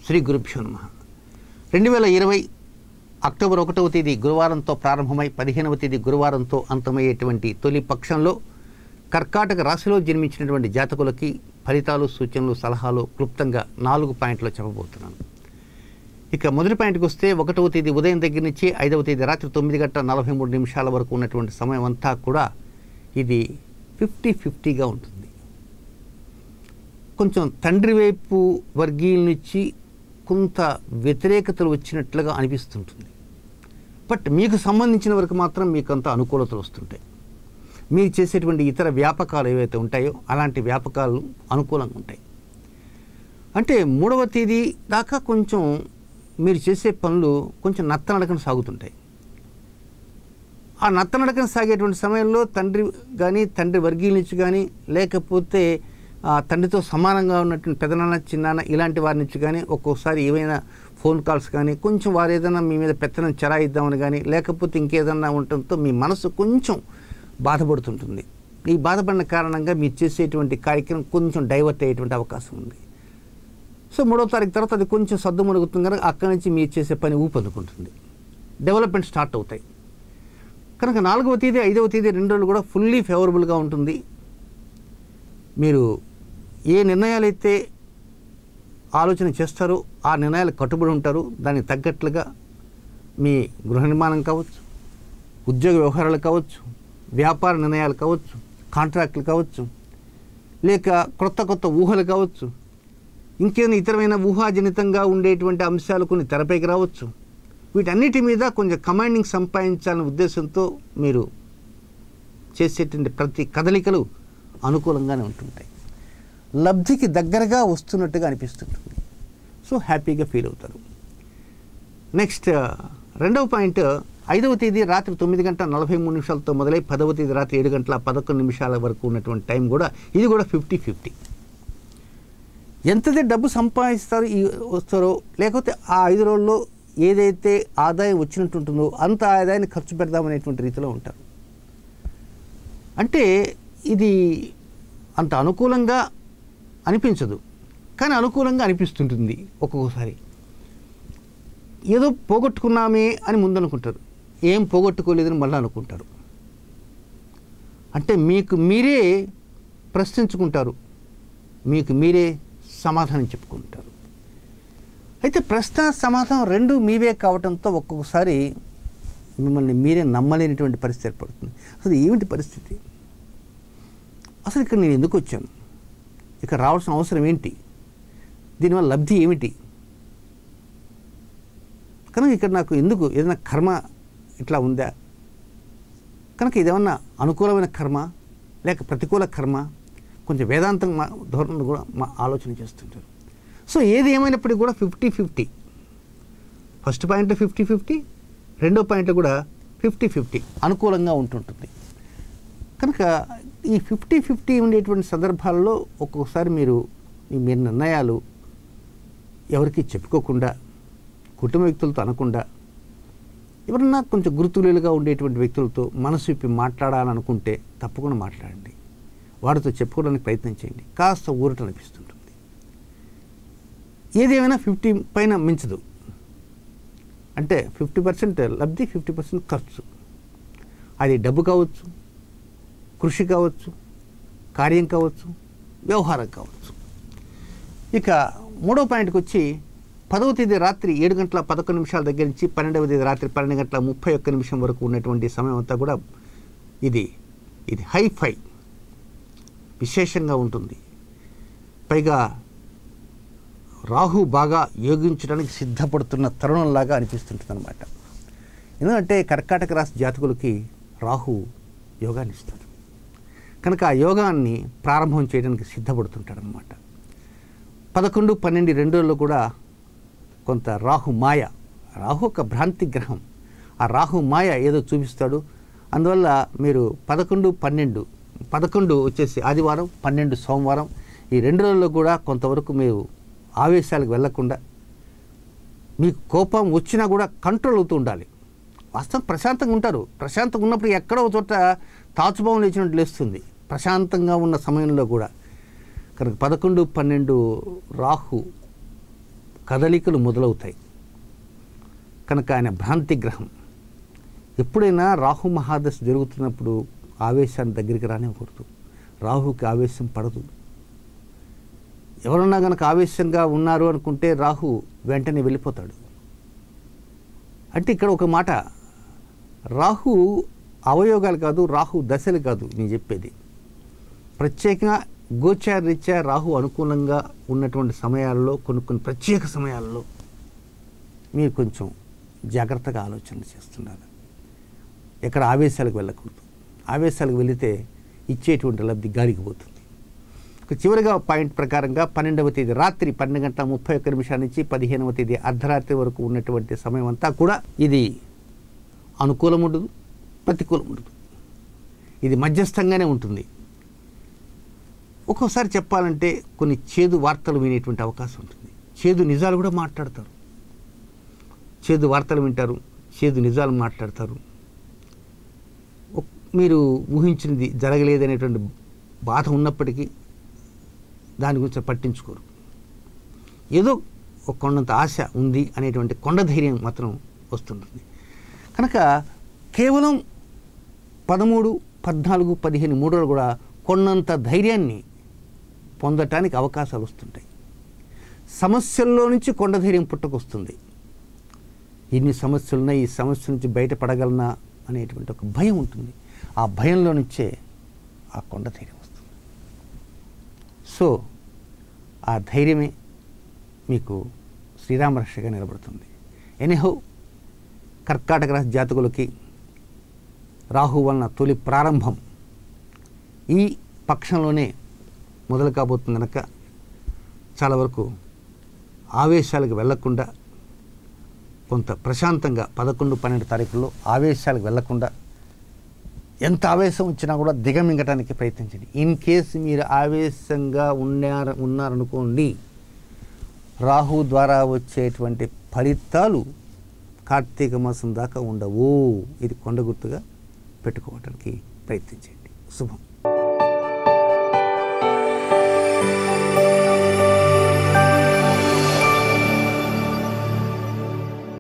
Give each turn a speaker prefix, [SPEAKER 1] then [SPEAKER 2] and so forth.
[SPEAKER 1] శ్రీ గురుభ్యో నమ రెండు వేల ఇరవై అక్టోబర్ ఒకటవ తేదీ గురువారంతో ప్రారంభమై పదిహేనవ తేదీ గురువారంతో అంతమయ్యేటువంటి తొలి పక్షంలో కర్కాటక రాశిలో జన్మించినటువంటి జాతకులకి ఫలితాలు సూచనలు సలహాలు క్లుప్తంగా నాలుగు పాయింట్లు చెప్పబోతున్నాను ఇక మొదటి పాయింట్కి వస్తే ఒకటవ తేదీ ఉదయం దగ్గర నుంచి ఐదవ తేదీ రాత్రి తొమ్మిది గంటల నలభై మూడు నిమిషాల వరకు ఉన్నటువంటి సమయం అంతా కూడా ఇది ఫిఫ్టీ ఫిఫ్టీగా ఉంటుంది కొంచెం తండ్రి వైపు వర్గీయుల నుంచి కొంత వ్యతిరేకతలు వచ్చినట్లుగా అనిపిస్తుంటుంది బట్ మీకు సంబంధించిన వరకు మాత్రం మీకు అంత అనుకూలతలు వస్తుంటాయి మీరు చేసేటువంటి ఇతర వ్యాపకాలు ఏవైతే ఉంటాయో అలాంటి వ్యాపకాలు అనుకూలంగా ఉంటాయి అంటే మూడవ తేదీ దాకా కొంచెం మీరు చేసే పనులు కొంచెం నత్తనడకన సాగుతుంటాయి ఆ నత్తనడకన సాగేటువంటి సమయంలో తండ్రి కానీ తండ్రి వర్గీయుల నుంచి కానీ లేకపోతే ఆ తండ్రితో సమానంగా ఉన్నటువంటి పెదనాన్న చిన్నాన్న ఇలాంటి వారి నుంచి కానీ ఒక్కోసారి ఏవైనా ఫోన్ కాల్స్ కానీ కొంచెం వారు ఏదైనా మీ మీద పెత్తనం చెరాయిద్దామని కానీ లేకపోతే ఇంకేదన్నా ఉండటంతో మీ మనసు కొంచెం బాధపడుతుంటుంది ఈ బాధపడిన కారణంగా మీరు చేసేటువంటి కార్యక్రమం కొంచెం డైవర్ట్ అయ్యేటువంటి అవకాశం ఉంది సో మూడో తారీఖు తర్వాత అది కొంచెం సర్దు మునుగుతుంది కనుక అక్కడి నుంచి మీరు చేసే పని ఊపందుకుంటుంది డెవలప్మెంట్ స్టార్ట్ అవుతాయి కనుక నాలుగవ తేదీ ఐదవ తేదీ రెండు రోజులు కూడా ఫుల్లీ ఫేవరబుల్గా ఉంటుంది మీరు ఏ నిర్ణయాలు అయితే ఆలోచన చేస్తారో ఆ నిర్ణయాలు కట్టుబడి ఉంటారు దానికి తగ్గట్లుగా మీ గృహ నిర్మాణం కావచ్చు ఉద్యోగ వ్యవహారాలు కావచ్చు వ్యాపార నిర్ణయాలు కావచ్చు కాంట్రాక్టులు కావచ్చు లేక కొత్త కొత్త ఊహలు కావచ్చు ఇంకేదైనా ఇతరమైన ఊహాజనితంగా ఉండేటువంటి అంశాలు కొన్ని తెరపైకి రావచ్చు వీటన్నిటి మీద కొంచెం కమాండింగ్ సంపాదించాలనే ఉద్దేశంతో మీరు చేసేటువంటి ప్రతి కదలికలు అనుకూలంగానే ఉంటుంటాయి లబ్ధికి దగ్గరగా వస్తున్నట్టుగా అనిపిస్తుంటుంది సో హ్యాపీగా ఫీల్ అవుతారు నెక్స్ట్ రెండవ పాయింట్ ఐదవ తేదీ రాత్రి తొమ్మిది గంటల నలభై మూడు నిమిషాలతో మొదలై పదవ తేదీ రాత్రి ఏడు గంటల పదకొండు నిమిషాల వరకు ఉన్నటువంటి టైం కూడా ఇది కూడా ఫిఫ్టీ ఫిఫ్టీ ఎంతదే డబ్బు సంపాదిస్తారు ఈ వస్తారో లేకపోతే ఆ ఐదు రోజుల్లో ఏదైతే ఆదాయం వచ్చినట్టు ఉంటుందో అంత ఆదాయాన్ని ఖర్చు పెడదామనేటువంటి రీతిలో ఉంటారు అంటే ఇది అంత అనుకూలంగా అనిపించదు కానీ అనుకూలంగా అనిపిస్తుంటుంది ఒక్కొక్కసారి ఏదో పోగొట్టుకున్నామే అని ముందనుకుంటారు ఏం పోగొట్టుకోలేదని మళ్ళీ అనుకుంటారు అంటే మీకు మీరే ప్రశ్నించుకుంటారు మీకు మీరే సమాధానం చెప్పుకుంటారు అయితే ప్రశ్న సమాధానం రెండు మీవే కావడంతో ఒక్కొక్కసారి మిమ్మల్ని మీరే నమ్మలేనటువంటి పరిస్థితి ఏర్పడుతుంది అసలు ఏమిటి పరిస్థితి అసలు ఇక్కడ నేను ఎందుకు వచ్చాను ఇక్కడ రావాల్సిన అవసరం ఏంటి దీనివల్ల లబ్ధి ఏమిటి కనుక ఇక్కడ నాకు ఎందుకు ఏదైనా కర్మ ఇట్లా ఉందా కనుక ఇదేమన్నా అనుకూలమైన కర్మ లేక ప్రతికూల కర్మ కొంచెం వేదాంతం మా ధోరణిలో కూడా మా ఆలోచన చేస్తుంటారు సో ఏది ఏమైనప్పటికీ కూడా ఫిఫ్టీ ఫిఫ్టీ ఫస్ట్ పాయింట్లో ఫిఫ్టీ ఫిఫ్టీ రెండో పాయింట్లో కూడా ఫిఫ్టీ ఫిఫ్టీ అనుకూలంగా ఉంటుంటుంది కనుక ఈ ఫిఫ్టీ ఫిఫ్టీ ఉండేటువంటి సందర్భాల్లో ఒక్కొక్కసారి మీరు మీ మీ నిర్ణయాలు ఎవరికి చెప్పుకోకుండా కుటుంబ వ్యక్తులతో అనకుండా ఎవరన్నా కొంచెం గుర్తులేలుగా ఉండేటువంటి వ్యక్తులతో మనసు విప్పి మాట్లాడాలనుకుంటే తప్పకుండా మాట్లాడండి వారితో చెప్పుకోవడానికి ప్రయత్నం చేయండి కాస్త ఊరట అనిపిస్తుంటుంది ఏదేమైనా ఫిఫ్టీ పైన మించదు అంటే ఫిఫ్టీ పర్సెంట్ లబ్ధి ఫిఫ్టీ పర్సెంట్ ఖర్చు అది డబ్బు కావచ్చు కృషి కావచ్చు కార్యం కావచ్చు వ్యవహారం కావచ్చు ఇక మూడో పాయింట్కి వచ్చి పదవ తేదీ రాత్రి ఏడు గంటల పదకొండు నిమిషాల దగ్గర నుంచి పన్నెండవ తేదీ రాత్రి పన్నెండు గంటల ముప్పై ఒక్క నిమిషం వరకు ఉన్నటువంటి సమయం అంతా కూడా ఇది ఇది హై ఫై విశేషంగా ఉంటుంది పైగా రాహు బాగా యోగించడానికి సిద్ధపడుతున్న తరుణంలాగా అనిపిస్తుంటుంది అనమాట ఎందుకంటే కర్కాటక రాశి జాతకులకి రాహు యోగాన్ని ఇస్తాడు కనుక ఆ యోగాన్ని ప్రారంభం చేయడానికి సిద్ధపడుతుంటాడు అనమాట పదకొండు పన్నెండు రెండు రోజుల్లో కూడా కొంత రాహు మాయ రాహు ఒక భ్రాంతి గ్రహం ఆ రాహు మాయ ఏదో చూపిస్తాడు అందువల్ల మీరు పదకొండు పన్నెండు పదకొండు వచ్చేసి ఆదివారం పన్నెండు సోమవారం ఈ రెండు రోజుల్లో కూడా కొంతవరకు మీరు ఆవేశాలకు వెళ్లకుండా మీకు కోపం వచ్చినా కూడా కంట్రోల్ అవుతూ ఉండాలి వాస్తవం ప్రశాంతంగా ఉంటారు ప్రశాంతంగా ఉన్నప్పుడు ఎక్కడో ఒక చోట తాచుభావం లేచినట్టు లేస్తుంది ప్రశాంతంగా ఉన్న సమయంలో కూడా కనుక పదకొండు పన్నెండు రాహు కదలికలు మొదలవుతాయి కనుక ఆయన భ్రాంతి గ్రహం ఎప్పుడైనా రాహు మహాదశ జరుగుతున్నప్పుడు ఆవేశాన్ని దగ్గరికి రానివ్వకూడదు రాహుకి ఆవేశం పడదు ఎవరన్నా కనుక ఆవేశంగా ఉన్నారు అనుకుంటే రాహు వెంటనే వెళ్ళిపోతాడు అంటే ఇక్కడ ఒక మాట రాహు అవయోగాలు కాదు రాహు దశలు కాదు నేను చెప్పేది ప్రత్యేకంగా గోచార రీత్యా రాహు అనుకూలంగా ఉన్నటువంటి సమయాల్లో కొన్ని కొన్ని ప్రత్యేక సమయాల్లో మీరు కొంచెం జాగ్రత్తగా ఆలోచన చేస్తున్నారు ఎక్కడ ఆవేశాలకు వెళ్ళకూడదు ఆవేశాలకు వెళితే ఇచ్చేటువంటి లబ్ధి గాలికి పోతుంది ఇక చివరిగా పాయింట్ ప్రకారంగా పన్నెండవ తేదీ రాత్రి పన్నెండు గంటల ముప్పై ఒక్క నిమిషాల నుంచి పదిహేనవ తేదీ అర్ధరాత్రి వరకు ఉన్నటువంటి సమయం అంతా కూడా ఇది అనుకూలం ఉండదు ప్రతికూలం ఉండదు ఇది మధ్యస్థంగానే ఉంటుంది ఒక్కోసారి చెప్పాలంటే కొన్ని చేదు వార్తలు వినేటువంటి అవకాశం ఉంటుంది చేదు నిజాలు కూడా మాట్లాడతారు చేదు వార్తలు వింటారు చేదు నిజాలు మాట్లాడతారు ఒక్- మీరు ఊహించినది జరగలేదనేటువంటి బాధ ఉన్నప్పటికీ దాని గురించి పట్టించుకోరు ఏదో ఒక కొండంత ఆశ ఉంది అనేటువంటి కొండ ధైర్యం మాత్రం వస్తుంటుంది కనుక కేవలం పదమూడు పద్నాలుగు పదిహేను మూడు రోజులు కూడా కొండంత ధైర్యాన్ని పొందటానికి అవకాశాలు వస్తుంటాయి సమస్యల్లో నుంచి కొండ ధైర్యం పుట్టుకొస్తుంది ఇన్ని సమస్యలున్నా ఈ సమస్య నుంచి బయటపడగలనా అనేటువంటి ఒక భయం ఉంటుంది ఆ భయంలో నుంచే ఆ కొండ ధైర్యం వస్తుంది సో ఆ ధైర్యమే మీకు శ్రీరామరక్షగా నిలబడుతుంది ఎనీహో కర్కాటక రాశి జాతకులకి రాహు వలన తొలి ప్రారంభం ఈ పక్షంలోనే మొదలు కాబోతుంది కనుక చాలా వరకు ఆవేశాలకు వెళ్లకుండా కొంత ప్రశాంతంగా పదకొండు పన్నెండు తారీఖుల్లో ఆవేశాలకు వెళ్లకుండా ఎంత ఆవేశం వచ్చినా కూడా దిగమింగటానికి ప్రయత్నించండి ఇన్ కేసు మీరు ఆవేశంగా ఉన్నారు ఉన్నారనుకోండి రాహు ద్వారా వచ్చేటువంటి ఫలితాలు కార్తీక మాసం దాకా ఉండవు ఇది కొండ గుర్తుగా పెట్టుకోవడానికి ప్రయత్నించండి శుభం